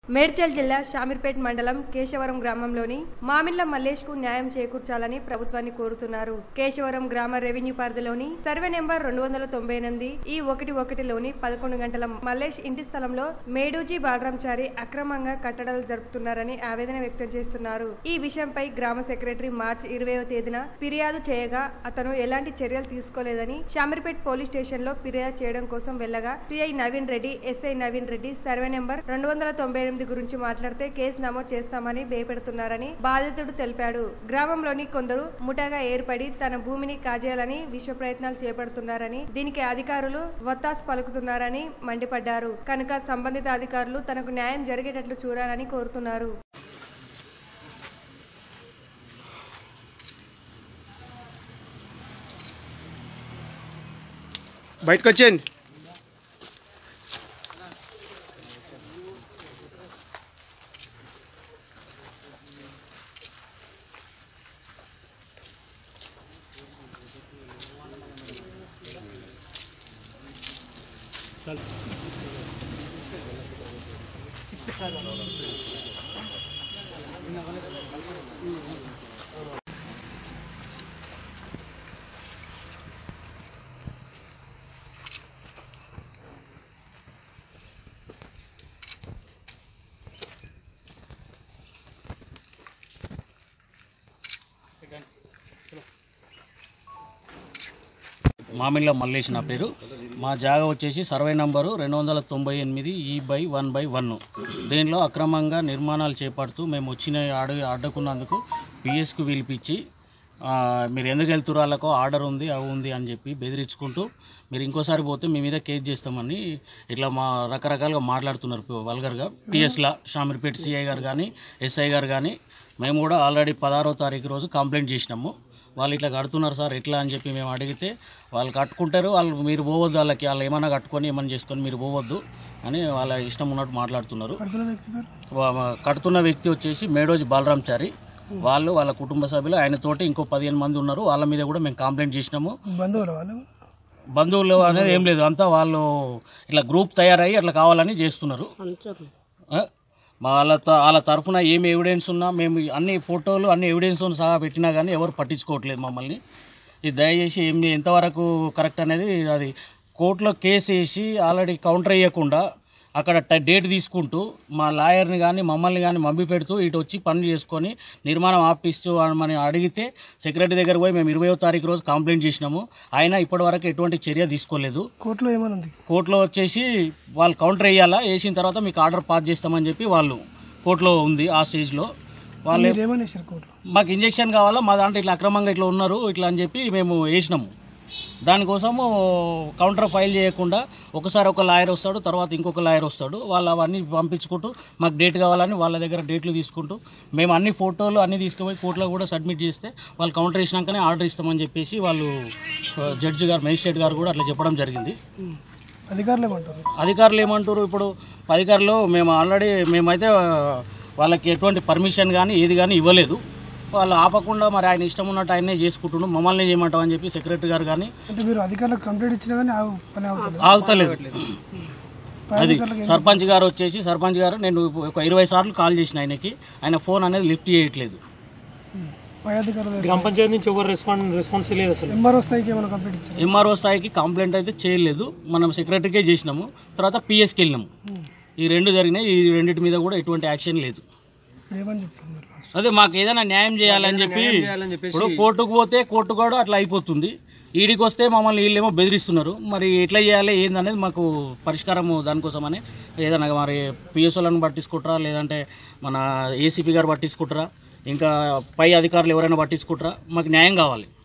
మేడ్చల్ జిల్లా షామీర్పేట్ మండలం కేశవరం గ్రామంలోని మామిళ్ల మల్లేష్ కు న్యాయం చేకూర్చాలని ప్రభుత్వాన్ని కోరుతున్నారు కేశవరం గ్రామ రెవెన్యూ పరిధిలోని సర్వే నెంబర్ రెండు వందల తొంభై ఎనిమిది ఈ ఒకటి ఒకటిలోని పదకొండు గంటల మల్లేష్ ఇంటి స్థలంలో మేడూజీ బాలరాంచారి అక్రమంగా కట్టడాలు జరుపుతున్నారని ఆవేదన వ్యక్తం చేస్తున్నారు ఈ విషయంపై గ్రామ సెక్రటరీ మార్చి ఇరవైవ తేదీన ఫిర్యాదు చేయగా అతను ఎలాంటి చర్యలు తీసుకోలేదని షామీర్పేట్ పోలీస్ స్టేషన్ లో ఫిర్యాదు చేయడం కోసం వెళ్ళగా CI Naveen Reddy SI Naveen Reddy survey number రెండు వందల తొంభై ఎనిమిది గురించి మాట్లాడితే కేసు నమోదు చేస్తామని భయపెడుతున్నారని బాధితుడు తెలిపాడు గ్రామంలోని కొందరు ముఠాగా ఏర్పడి తన భూమిని కాజేయాలని విశ్వ ప్రయత్నాలు చేపడుతున్నారని దీనికి అధికారులు వత్తాసు పలుకుతున్నారని మండిపడ్డారు కనుక సంబంధిత అధికారులు తనకు న్యాయం జరిగేటట్లు చూడాలని కోరుతున్నారు బయటకు వచ్చేయండి మామిళ్ళ మల్లేష్ నా పేరు మా జాగా వచ్చేసి సర్వే నంబరు రెండు వందల తొంభై ఎనిమిది ఈ బై వన్ బై వన్ దీనిలో అక్రమంగా నిర్మాణాలు చేపడుతూ మేము వచ్చిన అడు అడ్డుకున్నందుకు పిఎస్కు పిలిపించి ఆ, మీరు ఎందుకు వెళ్తురు వాళ్ళకో ఆర్డర్ ఉంది అవి ఉంది అని చెప్పి బెదిరించుకుంటూ మీరు ఇంకోసారి పోతే మీ మీద కేసు చేస్తామని ఇట్లా మా రకరకాలుగా మాట్లాడుతున్నారు వల్గర్గా పిఎస్లా షామీర్పేట సిఐ గారు కానీ ఎస్ఐ గారు కానీ మేము కూడా ఆల్రెడీ పదహారో తారీఖు రోజు కంప్లైంట్ చేసినాము వాళ్ళు ఇట్లా కడుతున్నారు సార్ ఎట్లా అని చెప్పి మేము అడిగితే వాళ్ళు కట్టుకుంటారు వాళ్ళు మీరు పోవద్దు వాళ్ళకి వాళ్ళు ఏమైనా కట్టుకొని ఏమైనా చేసుకొని మీరు పోవద్దు అని వాళ్ళ ఇష్టం ఉన్నట్టు మాట్లాడుతున్నారు వా- వా- కడుతున్న వ్యక్తి వచ్చేసి మేడోజీ బాలరాంచారి వాళ్ళు వాళ్ళ కుటుంబ సభ్యులు ఆయనతోటి ఇంకో పదిహేను మంది ఉన్నారు వాళ్ళ మీద కూడా మేము కంప్లైంట్ చేసినాము బంధువులు వాళ్ళు బంధువులు అనేది ఏం లేదు అంతా వాళ్ళు ఇట్లా గ్రూప్ తయారయ్యి అట్లా కావాలని చేస్తున్నారు ఆ? మా వాళ్ళ త- వాళ్ళ తరఫున ఏమి ఎవిడెన్స్ ఉన్నా మేము అన్ని ఫోటోలు అన్ని ఎవిడెన్స్ సహా పెట్టినా కానీ ఎవరు పట్టించుకోవట్లేదు మమ్మల్ని ఇది దయచేసి ఏం ఎంతవరకు కరెక్ట్ అనేది అది కోర్టులో కేసు వేసి ఆల్రెడీ కౌంటర్ వేయకుండా అక్కడ ట- డేట్ తీసుకుంటూ మా లాయర్ని కానీ మమ్మల్ని కానీ మబ్బి పెడుతూ ఇటు వచ్చి పనులు చేసుకొని నిర్మాణం ఆపిస్తూ అని అడిగితే సెక్రటరీ దగ్గర పోయి మేము ఇరవయో తారీఖు రోజు కంప్లైంట్ చేసినాము ఆయన ఇప్పటివరకు ఎటువంటి చర్య తీసుకోలేదు కోర్టులో ఏమనుంది కోర్టులో వచ్చేసి వాళ్ళు కౌంటర్ వేయాలా వేసిన తర్వాత మీకు ఆర్డర్ పాస్ చేస్తామని చెప్పి వాళ్ళు కోర్టులో ఉంది ఆ స్టేజ్లో వాళ్ళు మీరు ఏమని వేసారు కోర్టులో మాకు ఇంజెక్షన్ కావాలా మా దాంట్లో ఇట్లా అక్రమంగా ఇట్లా ఉన్నారు ఇట్లా అని చెప్పి మేము వేసినాము దానికోసము కౌంటర్ ఫైల్ చేయకుండా ఒకసారి ఒక లాయర్ వస్తాడు తర్వాత ఇంకొక లాయర్ వస్తాడు వాళ్ళు అవన్నీ పంపించుకుంటూ మాకు డేట్ కావాలని వాళ్ళ దగ్గర డేట్లు తీసుకుంటూ మేము అన్ని ఫోటోలు అన్ని తీసుకుపోయి కోర్టులో కూడా సబ్మిట్ చేస్తే వాళ్ళు కౌంటర్ వేసినాకనే ఆర్డర్ ఇస్తామని చెప్పేసి వాళ్ళు ఆ, జడ్జి గారు మేజిస్ట్రేట్ గారు కూడా అట్లా చెప్పడం జరిగింది అధికారులు ఏమంటారు అధికారులు ఏమంటారు ఇప్పుడు అధికారులు మేము ఆల్రెడీ మేమైతే ఆ, వాళ్ళకి ఎటువంటి పర్మిషన్ కానీ ఏది కానీ ఇవ్వలేదు వాళ్ళు ఆపకుండా మరి ఆయన ఇష్టం ఉన్నట్టు ఆయనే చేసుకుంటున్నాం మమ్మల్ని చేయమంటాం అని చెప్పి సెక్రటరీ గారు కానీ అంటే మీరు అధికారులకు కంప్లైంట్ ఇచ్చినా కానీ ఆగు పని అవుతుంది ఆగుతలేదు అది సర్పంచ్ గారు వచ్చేసి సర్పంచ్ గారు నేను ఒక ఇరవై సార్లు కాల్ చేసిన ఆయనకి ఆయన ఫోన్ అనేది లిఫ్ట్ చేయట్లేదు పై అధికారులు గ్రామ పంచాయతీ నుంచి ఎవరు రెస్పాన్స్ రెస్పాన్స్ లేదు అసలు ఎంఆర్ఓ స్థాయికి ఏమైనా కంప్లైంట్ ఇచ్చారు ఎంఆర్ఓ స్థాయికి కంప్లైంట్ అయితే చేయలేదు మనం సెక్రటరీకే చేసినాము తర్వాత పిఎస్కి వెళ్ళినాము ఈ రెండు జరిగినాయి ఈ రెండింటి మీద కూడా ఎటువంటి యాక్షన్ లేదు ఇప్పుడు ఏమని చెప్తారు మీరు లాస్ట్ అదే మాకు ఏదైనా న్యాయం చేయాలని చెప్పి ఇప్పుడు కోర్టుకు పోతే కోర్టు కూడా అట్లా అయిపోతుంది ఈడికి వస్తే మమ్మల్ని వీళ్ళేమో బెదిరిస్తున్నారు మరి ఎట్లా చేయాలి ఏందనేది మాకు పరిష్కారం దానికోసమని ఏదైనా మరి పిఎస్ఓలను పట్టించుకుంటారా లేదంటే మన ఏసీపీ గారు పట్టించుకుంటారా ఇంకా పై అధికారులు ఎవరైనా పట్టించుకుంటారా మాకు న్యాయం కావాలి